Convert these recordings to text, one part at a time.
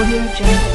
Audio Jungle.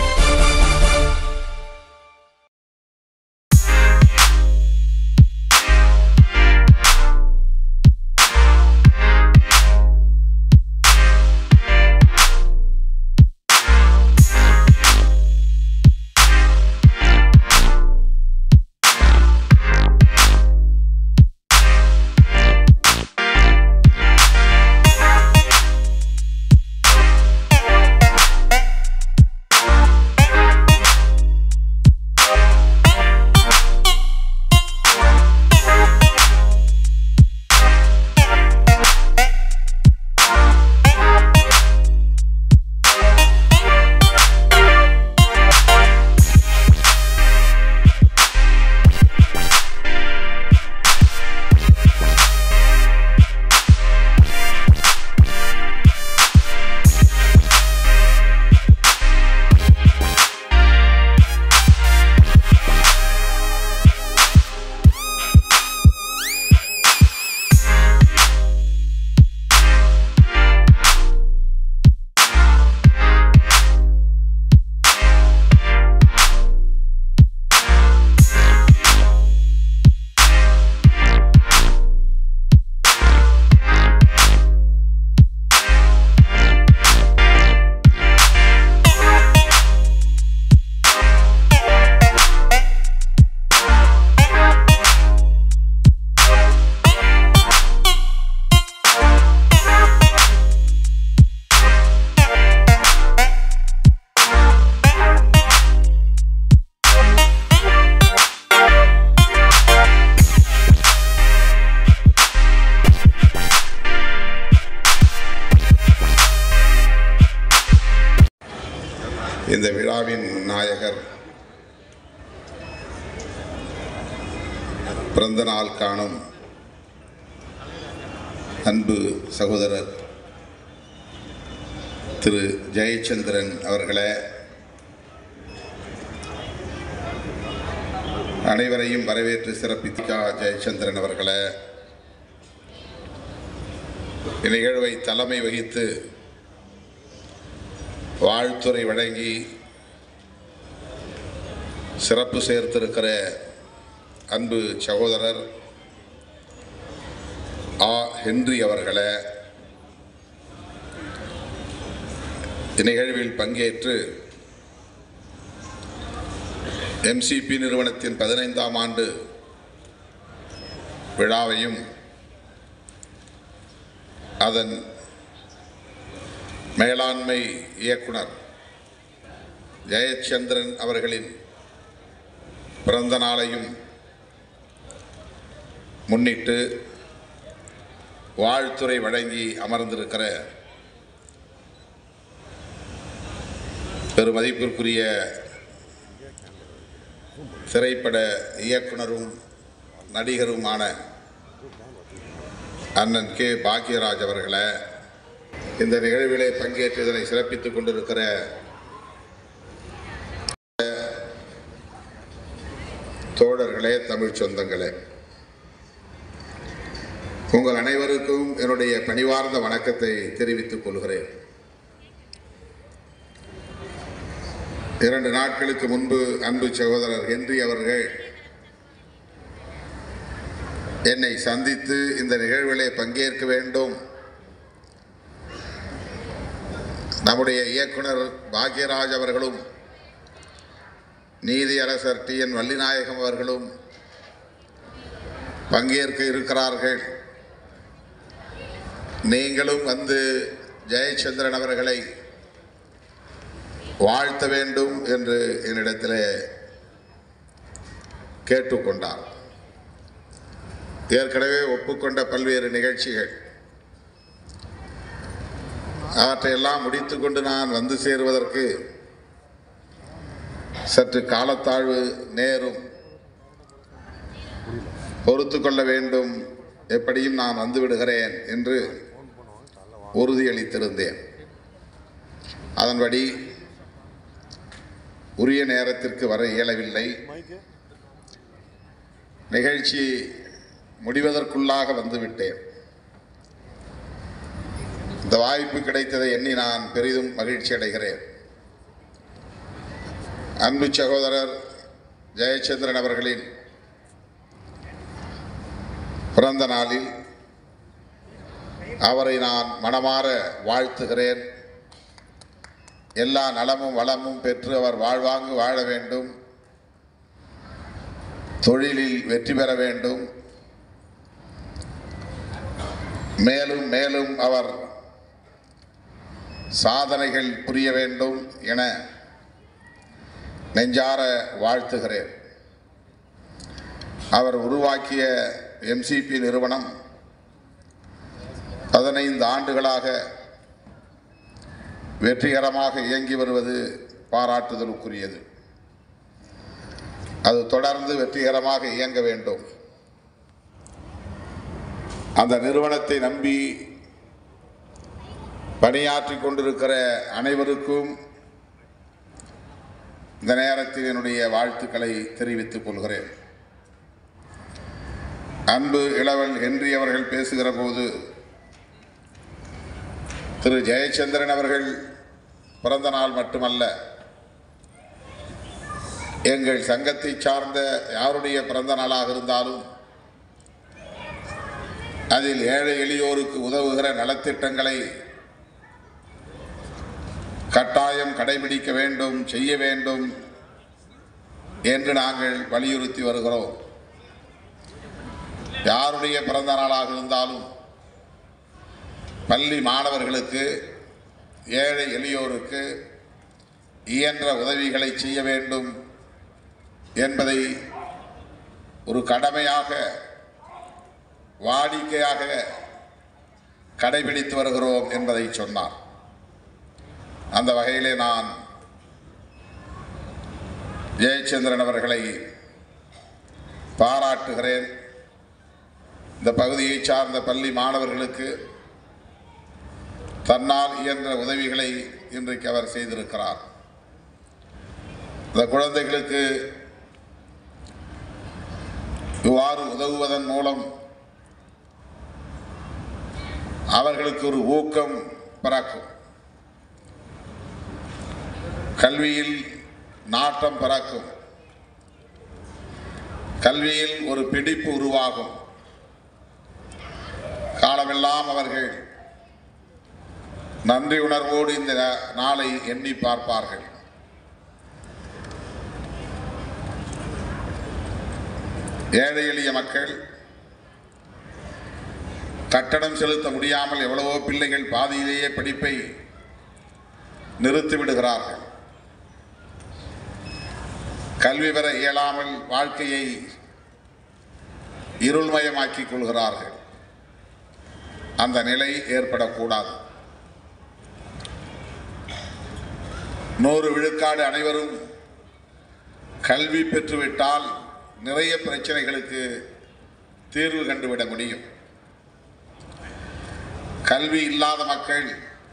இந்த விழாவின் நாயகர் பிறந்த நாள் காணும் அன்பு சகோதரர் திரு ஜெயச்சந்திரன் அவர்களே அனைவரையும் வரவேற்று சிறப்பித்தா ஜெயச்சந்திரன் அவர்களே இந்நிகழ்வை தலைமை வகித்து வாழ்த்துறை வழங்கி சிறப்பு சேர்த்திருக்கிற அன்பு சகோதரர் ஆ ஹென்றி அவர்களே இந்நிகழ்வில் பங்கேற்று எம்சிபி நிறுவனத்தின் பதினைந்தாம் ஆண்டு விழாவையும் அதன் மேலாண்மை இயக்குனர் ஜெயச்சந்திரன் அவர்களின் பிறந்த நாளையும் முன்னிட்டு வாழ்த்துறை வழங்கி அமர்ந்திருக்கிற பெருமதிப்பிற்குரிய திரைப்பட இயக்குனரும் நடிகருமான அண்ணன் கே பாக்யராஜ் அவர்களை இந்த நிகழ்விலே பங்கேற்று இதனை சிறப்பித்துக் கொண்டிருக்கிற தோழர்களே தமிழ் சொந்தங்களே உங்கள் அனைவருக்கும் என்னுடைய பணிவார்ந்த வணக்கத்தை தெரிவித்துக் கொள்கிறேன் இரண்டு நாட்களுக்கு முன்பு அன்பு சகோதரர் ஹென்றி அவர்கள் என்னை சந்தித்து இந்த நிகழ்விலே பங்கேற்க வேண்டும் நம்முடைய இயக்குனர் பாக்யராஜ் அவர்களும் நீதியரசர் டி என் வள்ளிநாயகம் அவர்களும் பங்கேற்க இருக்கிறார்கள் நீங்களும் வந்து ஜெயச்சந்திரன் அவர்களை வாழ்த்த வேண்டும் என்று என்னிடத்தில் கேட்டுக்கொண்டார் ஏற்கனவே ஒப்புக்கொண்ட பல்வேறு நிகழ்ச்சிகள் அவற்றையெல்லாம் முடித்துக்கொண்டு நான் வந்து சேருவதற்கு சற்று காலத்தாழ்வு நேரும் பொறுத்து கொள்ள வேண்டும் எப்படியும் நான் வந்து விடுகிறேன் என்று உறுதியளித்திருந்தேன் அதன்படி உரிய நேரத்திற்கு வர இயலவில்லை நிகழ்ச்சி முடிவதற்குள்ளாக வந்துவிட்டேன் இந்த வாய்ப்பு கிடைத்ததை எண்ணி நான் பெரிதும் மகிழ்ச்சி அடைகிறேன் அன்பு சகோதரர் ஜெயச்சந்திரன் அவர்களின் பிறந்த நாளில் அவரை நான் மனமாற வாழ்த்துகிறேன் எல்லா நலமும் வளமும் பெற்று அவர் வாழ்வாங்கு வாழ வேண்டும் தொழிலில் வெற்றி பெற வேண்டும் மேலும் மேலும் அவர் சாதனைகள் புரிய வேண்டும் என நெஞ்சார வாழ்த்துகிறேன் அவர் உருவாக்கிய எம்சிபி நிறுவனம் பதினைந்து ஆண்டுகளாக வெற்றிகரமாக இயங்கி வருவது பாராட்டுதலுக்குரியது அது தொடர்ந்து வெற்றிகரமாக இயங்க வேண்டும் அந்த நிறுவனத்தை நம்பி பணியாற்றிக் கொண்டிருக்கிற அனைவருக்கும் இந்த நேரத்தில் என்னுடைய வாழ்த்துக்களை தெரிவித்துக் கொள்கிறேன் அன்பு இளவல் ஹென்றி அவர்கள் பேசுகிற போது திரு ஜெயச்சந்திரன் அவர்கள் பிறந்த நாள் மட்டுமல்ல எங்கள் சங்கத்தை சார்ந்த யாருடைய பிறந்த நாளாக இருந்தாலும் அதில் ஏழை எளியோருக்கு உதவுகிற நலத்திட்டங்களை கட்டாயம் கடைபிடிக்க வேண்டும் செய்ய வேண்டும் என்று நாங்கள் வலியுறுத்தி வருகிறோம் யாருடைய பிறந்த நாளாக இருந்தாலும் பள்ளி மாணவர்களுக்கு ஏழை எளியோருக்கு இயன்ற உதவிகளை செய்ய வேண்டும் என்பதை ஒரு கடமையாக வாடிக்கையாக கடைபிடித்து வருகிறோம் என்பதை சொன்னார் அந்த வகையிலே நான் ஜெயச்சந்திரன் அவர்களை பாராட்டுகிறேன் இந்த பகுதியை சார்ந்த பள்ளி மாணவர்களுக்கு தன்னால் இயன்ற உதவிகளை இன்றைக்கு அவர் செய்திருக்கிறார் இந்த குழந்தைகளுக்கு இவ்வாறு உதவுவதன் மூலம் அவர்களுக்கு ஒரு ஊக்கம் பிறக்கும் கல்வியில் நாட்டம் பிறக்கும் கல்வியில் ஒரு பிடிப்பு உருவாகும் காலமெல்லாம் அவர்கள் நன்றி உணர்வோடு இந்த நாளை எண்ணி பார்ப்பார்கள் ஏழை எளிய மக்கள் கட்டணம் செலுத்த முடியாமல் எவ்வளவோ பிள்ளைகள் பாதியிலேயே படிப்பை நிறுத்தி விடுகிறார்கள் கல்வி பெற இயலாமல் வாழ்க்கையை இருள்மயமாக்கிக் கொள்கிறார்கள் அந்த நிலை ஏற்படக்கூடாது நூறு விழுக்காடு அனைவரும் கல்வி பெற்றுவிட்டால் நிறைய பிரச்சனைகளுக்கு தீர்வு கண்டுவிட முடியும் கல்வி இல்லாத மக்கள்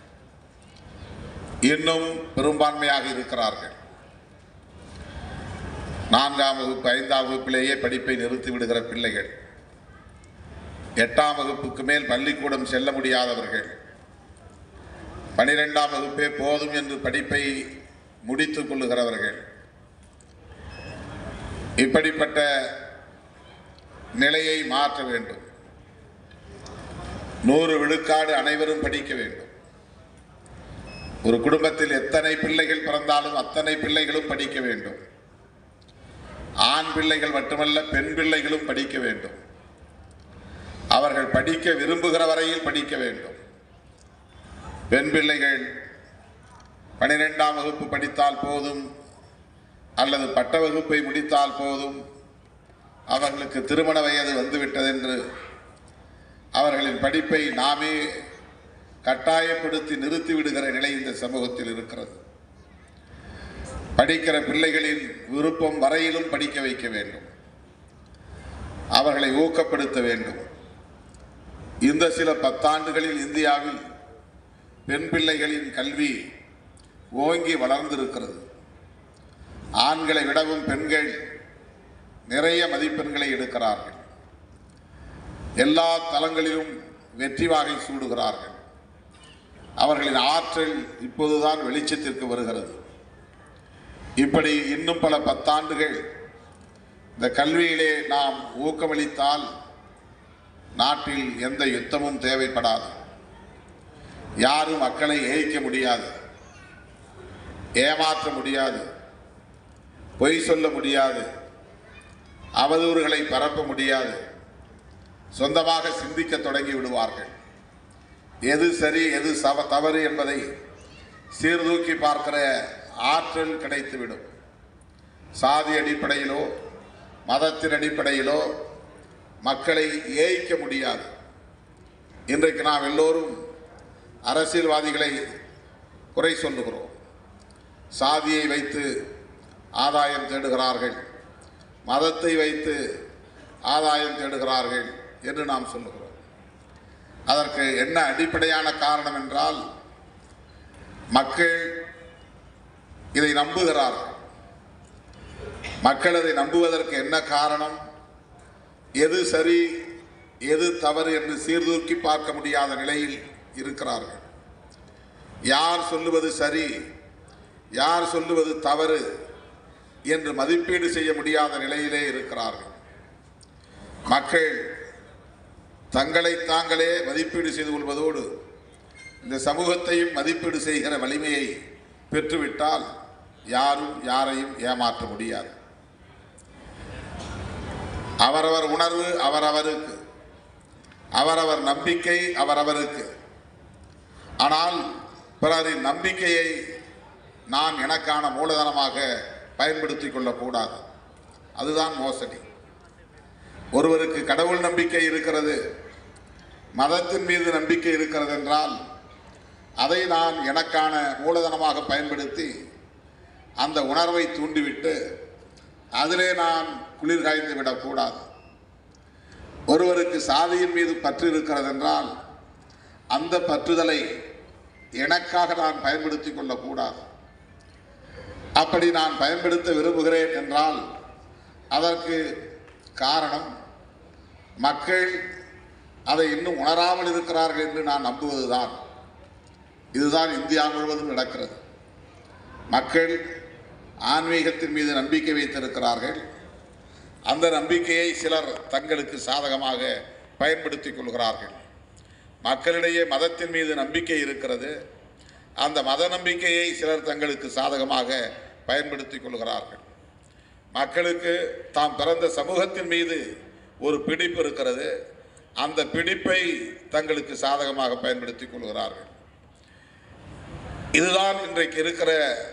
இன்னும் பெரும்பான்மையாக இருக்கிறார்கள் நான்காம் வகுப்பு ஐந்தாம் வகுப்பிலேயே படிப்பை நிறுத்தி விடுகிற பிள்ளைகள் எட்டாம் வகுப்புக்கு மேல் பள்ளிக்கூடம் செல்ல முடியாதவர்கள் பனிரெண்டாம் வகுப்பே போதும் என்று படிப்பை முடித்துக் கொள்ளுகிறவர்கள் இப்படிப்பட்ட நிலையை மாற்ற வேண்டும் நூறு விழுக்காடு அனைவரும் படிக்க வேண்டும் ஒரு குடும்பத்தில் எத்தனை பிள்ளைகள் பிறந்தாலும் அத்தனை பிள்ளைகளும் படிக்க வேண்டும் ஆண் பிள்ளைகள் மட்டுமல்ல பெண் பிள்ளைகளும் படிக்க வேண்டும் அவர்கள் படிக்க விரும்புகிற வரையில் படிக்க வேண்டும் பெண் பிள்ளைகள் பனிரெண்டாம் வகுப்பு படித்தால் போதும் அல்லது பட்ட வகுப்பை முடித்தால் போதும் அவர்களுக்கு திருமண வயது வந்துவிட்டது என்று அவர்களின் படிப்பை நாமே கட்டாயப்படுத்தி நிறுத்தி விடுகிற நிலை இந்த சமூகத்தில் இருக்கிறது படிக்கிற பிள்ளைகளின் விருப்பம் வரையிலும் படிக்க வைக்க வேண்டும் அவர்களை ஊக்கப்படுத்த வேண்டும் இந்த சில பத்தாண்டுகளில் இந்தியாவில் பெண் பிள்ளைகளின் கல்வி ஓங்கி வளர்ந்திருக்கிறது ஆண்களை விடவும் பெண்கள் நிறைய மதிப்பெண்களை எடுக்கிறார்கள் எல்லா தளங்களிலும் வெற்றி வாகை சூடுகிறார்கள் அவர்களின் ஆற்றல் இப்போதுதான் வெளிச்சத்திற்கு வருகிறது இப்படி இன்னும் பல பத்தாண்டுகள் இந்த கல்வியிலே நாம் ஊக்கமளித்தால் நாட்டில் எந்த யுத்தமும் தேவைப்படாது யாரும் மக்களை ஏய்க்க முடியாது ஏமாற்ற முடியாது பொய் சொல்ல முடியாது அவதூறுகளை பரப்ப முடியாது சொந்தமாக சிந்திக்க தொடங்கி விடுவார்கள் எது சரி எது சவ தவறு என்பதை சீர்தூக்கி பார்க்கிற ஆற்றல் கிடைத்துவிடும் சாதி அடிப்படையிலோ மதத்தின் அடிப்படையிலோ மக்களை ஏய்க்க முடியாது இன்றைக்கு நாம் எல்லோரும் அரசியல்வாதிகளை குறை சொல்லுகிறோம் சாதியை வைத்து ஆதாயம் தேடுகிறார்கள் மதத்தை வைத்து ஆதாயம் தேடுகிறார்கள் என்று நாம் சொல்லுகிறோம் அதற்கு என்ன அடிப்படையான காரணம் என்றால் மக்கள் இதை நம்புகிறார்கள் மக்கள் அதை நம்புவதற்கு என்ன காரணம் எது சரி எது தவறு என்று சீர்தூக்கி பார்க்க முடியாத நிலையில் இருக்கிறார்கள் யார் சொல்லுவது சரி யார் சொல்லுவது தவறு என்று மதிப்பீடு செய்ய முடியாத நிலையிலே இருக்கிறார்கள் மக்கள் தங்களை தாங்களே மதிப்பீடு செய்து கொள்வதோடு இந்த சமூகத்தையும் மதிப்பீடு செய்கிற வலிமையை பெற்றுவிட்டால் யாரும் யாரையும் ஏமாற்ற முடியாது அவரவர் உணர்வு அவரவருக்கு அவரவர் நம்பிக்கை அவரவருக்கு ஆனால் பிறரின் நம்பிக்கையை நான் எனக்கான மூலதனமாக பயன்படுத்திக் கொள்ளக்கூடாது அதுதான் மோசடி ஒருவருக்கு கடவுள் நம்பிக்கை இருக்கிறது மதத்தின் மீது நம்பிக்கை இருக்கிறது என்றால் அதை நான் எனக்கான மூலதனமாக பயன்படுத்தி அந்த உணர்வை தூண்டிவிட்டு அதிலே நான் குளிர் காய்ந்து விடக்கூடாது ஒருவருக்கு சாதியின் மீது பற்று இருக்கிறது என்றால் அந்த பற்றுதலை எனக்காக நான் பயன்படுத்திக் கொள்ளக்கூடாது அப்படி நான் பயன்படுத்த விரும்புகிறேன் என்றால் அதற்கு காரணம் மக்கள் அதை இன்னும் உணராமல் இருக்கிறார்கள் என்று நான் நம்புவதுதான் இதுதான் இந்தியா முழுவதும் நடக்கிறது மக்கள் ஆன்மீகத்தின் மீது நம்பிக்கை வைத்திருக்கிறார்கள் அந்த நம்பிக்கையை சிலர் தங்களுக்கு சாதகமாக பயன்படுத்திக் கொள்கிறார்கள் மக்களிடையே மதத்தின் மீது நம்பிக்கை இருக்கிறது அந்த மத நம்பிக்கையை சிலர் தங்களுக்கு சாதகமாக பயன்படுத்திக் கொள்கிறார்கள் மக்களுக்கு தாம் பிறந்த சமூகத்தின் மீது ஒரு பிடிப்பு இருக்கிறது அந்த பிடிப்பை தங்களுக்கு சாதகமாக பயன்படுத்திக் கொள்கிறார்கள் இதுதான் இன்றைக்கு இருக்கிற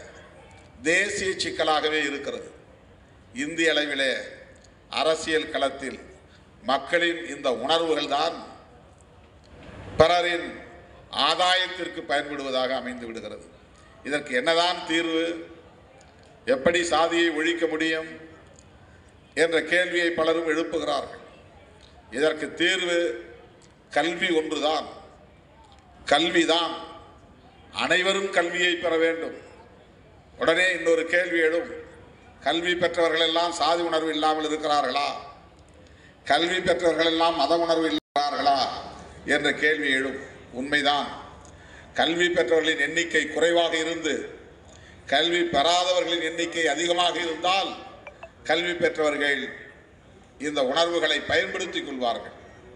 தேசிய சிக்கலாகவே இருக்கிறது இந்திய அளவிலே அரசியல் களத்தில் மக்களின் இந்த உணர்வுகள் தான் பிறரின் ஆதாயத்திற்கு பயன்படுவதாக அமைந்து விடுகிறது இதற்கு என்னதான் தீர்வு எப்படி சாதியை ஒழிக்க முடியும் என்ற கேள்வியை பலரும் எழுப்புகிறார்கள் இதற்கு தீர்வு கல்வி ஒன்றுதான் கல்விதான் அனைவரும் கல்வியை பெற வேண்டும் உடனே இன்னொரு கேள்வி எழும் கல்வி பெற்றவர்கள் எல்லாம் சாதி உணர்வு இல்லாமல் இருக்கிறார்களா கல்வி பெற்றவர்கள் எல்லாம் மத உணர்வு இருக்கிறார்களா என்ற கேள்வி எழும் உண்மைதான் கல்வி பெற்றவர்களின் எண்ணிக்கை குறைவாக இருந்து கல்வி பெறாதவர்களின் எண்ணிக்கை அதிகமாக இருந்தால் கல்வி பெற்றவர்கள் இந்த உணர்வுகளை பயன்படுத்திக் கொள்வார்கள்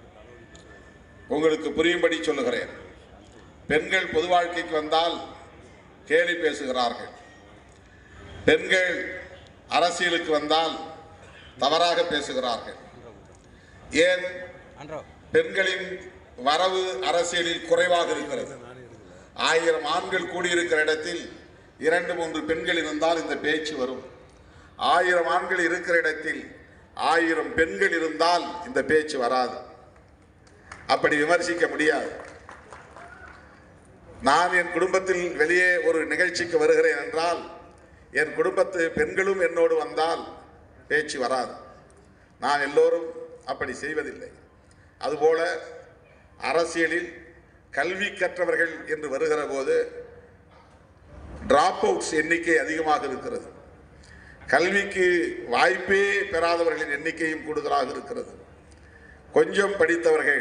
உங்களுக்கு புரியும்படி சொல்லுகிறேன் பெண்கள் பொது வாழ்க்கைக்கு வந்தால் கேலி பேசுகிறார்கள் பெண்கள் அரசியலுக்கு வந்தால் தவறாக பேசுகிறார்கள் ஏன் பெண்களின் வரவு அரசியலில் குறைவாக இருக்கிறது ஆயிரம் ஆண்கள் கூடியிருக்கிற இடத்தில் இரண்டு மூன்று பெண்கள் இருந்தால் இந்த பேச்சு வரும் ஆயிரம் ஆண்கள் இருக்கிற இடத்தில் ஆயிரம் பெண்கள் இருந்தால் இந்த பேச்சு வராது அப்படி விமர்சிக்க முடியாது நான் என் குடும்பத்தில் வெளியே ஒரு நிகழ்ச்சிக்கு வருகிறேன் என்றால் என் குடும்பத்து பெண்களும் என்னோடு வந்தால் பேச்சு வராது நான் எல்லோரும் அப்படி செய்வதில்லை அதுபோல அரசியலில் கல்வி கற்றவர்கள் என்று வருகிற போது டிராப் அவுட்ஸ் எண்ணிக்கை அதிகமாக இருக்கிறது கல்விக்கு வாய்ப்பே பெறாதவர்களின் எண்ணிக்கையும் கூடுதலாக இருக்கிறது கொஞ்சம் படித்தவர்கள்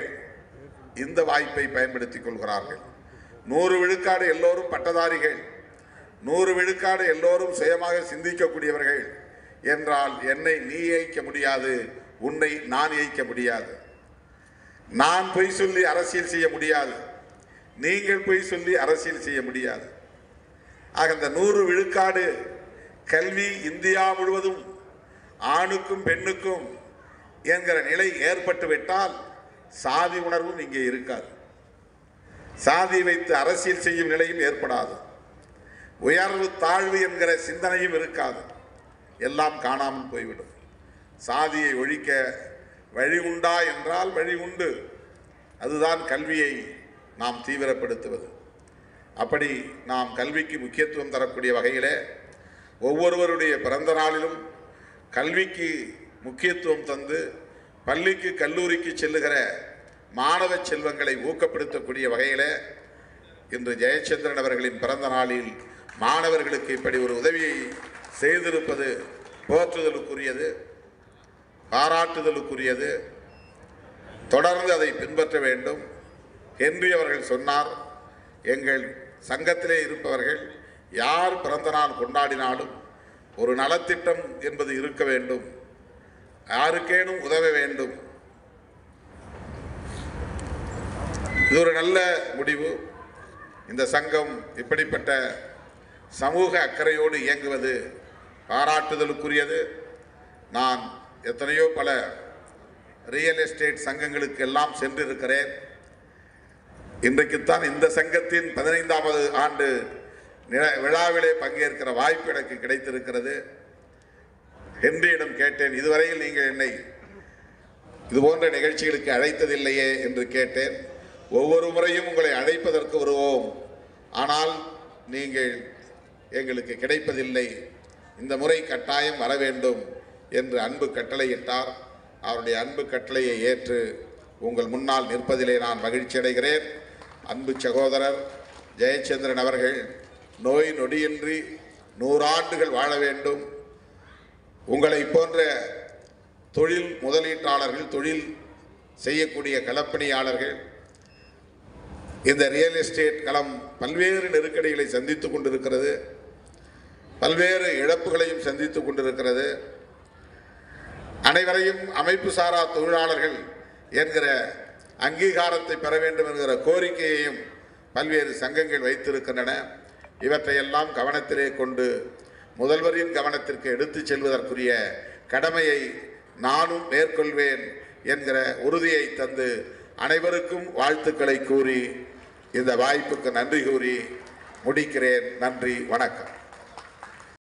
இந்த வாய்ப்பை பயன்படுத்திக் கொள்கிறார்கள் நூறு விழுக்காடு எல்லோரும் பட்டதாரிகள் நூறு விழுக்காடு எல்லோரும் சுயமாக சிந்திக்கக்கூடியவர்கள் என்றால் என்னை நீ ஏய்க்க முடியாது உன்னை நான் ஏய்க்க முடியாது நான் பொய் சொல்லி அரசியல் செய்ய முடியாது நீங்கள் பொய் சொல்லி அரசியல் செய்ய முடியாது ஆக இந்த நூறு விழுக்காடு கல்வி இந்தியா முழுவதும் ஆணுக்கும் பெண்ணுக்கும் என்கிற நிலை ஏற்பட்டு விட்டால் சாதி உணர்வும் இங்கே இருக்காது சாதி வைத்து அரசியல் செய்யும் நிலையும் ஏற்படாது உயர்வு தாழ்வு என்கிற சிந்தனையும் இருக்காது எல்லாம் காணாமல் போய்விடும் சாதியை ஒழிக்க வழி உண்டா என்றால் வழி உண்டு அதுதான் கல்வியை நாம் தீவிரப்படுத்துவது அப்படி நாம் கல்விக்கு முக்கியத்துவம் தரக்கூடிய வகையிலே ஒவ்வொருவருடைய பிறந்த நாளிலும் கல்விக்கு முக்கியத்துவம் தந்து பள்ளிக்கு கல்லூரிக்கு செல்லுகிற மாணவ செல்வங்களை ஊக்கப்படுத்தக்கூடிய வகையிலே இன்று ஜெயச்சந்திரன் அவர்களின் பிறந்த நாளில் மாணவர்களுக்கு இப்படி ஒரு உதவியை செய்திருப்பது போற்றுதலுக்குரியது பாராட்டுதலுக்குரியது தொடர்ந்து அதை பின்பற்ற வேண்டும் ஹென்றி அவர்கள் சொன்னார் எங்கள் சங்கத்திலே இருப்பவர்கள் யார் பிறந்த நாள் கொண்டாடினாலும் ஒரு நலத்திட்டம் என்பது இருக்க வேண்டும் யாருக்கேனும் உதவ வேண்டும் இது ஒரு நல்ல முடிவு இந்த சங்கம் இப்படிப்பட்ட சமூக அக்கறையோடு இயங்குவது பாராட்டுதலுக்குரியது நான் எத்தனையோ பல ரியல் எஸ்டேட் சங்கங்களுக்கு எல்லாம் சென்றிருக்கிறேன் இன்றைக்குத்தான் இந்த சங்கத்தின் பதினைந்தாவது ஆண்டு நில- விழாவிலே பங்கேற்கிற வாய்ப்பு எனக்கு கிடைத்திருக்கிறது ஹென்ரியிடம் கேட்டேன் இதுவரையில் நீங்கள் என்னை இது போன்ற நிகழ்ச்சிகளுக்கு அழைத்ததில்லையே என்று கேட்டேன் ஒவ்வொரு முறையும் உங்களை அழைப்பதற்கு வருவோம் ஆனால் நீங்கள் எங்களுக்கு கிடைப்பதில்லை இந்த முறை கட்டாயம் வர வேண்டும் என்று அன்பு கட்டளையிட்டார் அவருடைய அன்பு கட்டளையை ஏற்று உங்கள் முன்னால் நிற்பதிலே நான் மகிழ்ச்சி அடைகிறேன் அன்பு சகோதரர் ஜெயச்சந்திரன் அவர்கள் நோய் நொடியின்றி நூறாண்டுகள் வாழ வேண்டும் உங்களை போன்ற தொழில் முதலீட்டாளர்கள் தொழில் செய்யக்கூடிய களப்பணியாளர்கள் இந்த ரியல் எஸ்டேட் களம் பல்வேறு நெருக்கடிகளை சந்தித்துக் கொண்டிருக்கிறது பல்வேறு இழப்புகளையும் சந்தித்துக் கொண்டிருக்கிறது அனைவரையும் அமைப்பு சாரா தொழிலாளர்கள் என்கிற அங்கீகாரத்தை பெற வேண்டும் என்கிற கோரிக்கையையும் பல்வேறு சங்கங்கள் வைத்திருக்கின்றன இவற்றையெல்லாம் கவனத்திலே கொண்டு முதல்வரின் கவனத்திற்கு எடுத்துச் செல்வதற்குரிய கடமையை நானும் மேற்கொள்வேன் என்கிற உறுதியை தந்து அனைவருக்கும் வாழ்த்துக்களை கூறி இந்த வாய்ப்புக்கு நன்றி கூறி முடிக்கிறேன் நன்றி வணக்கம்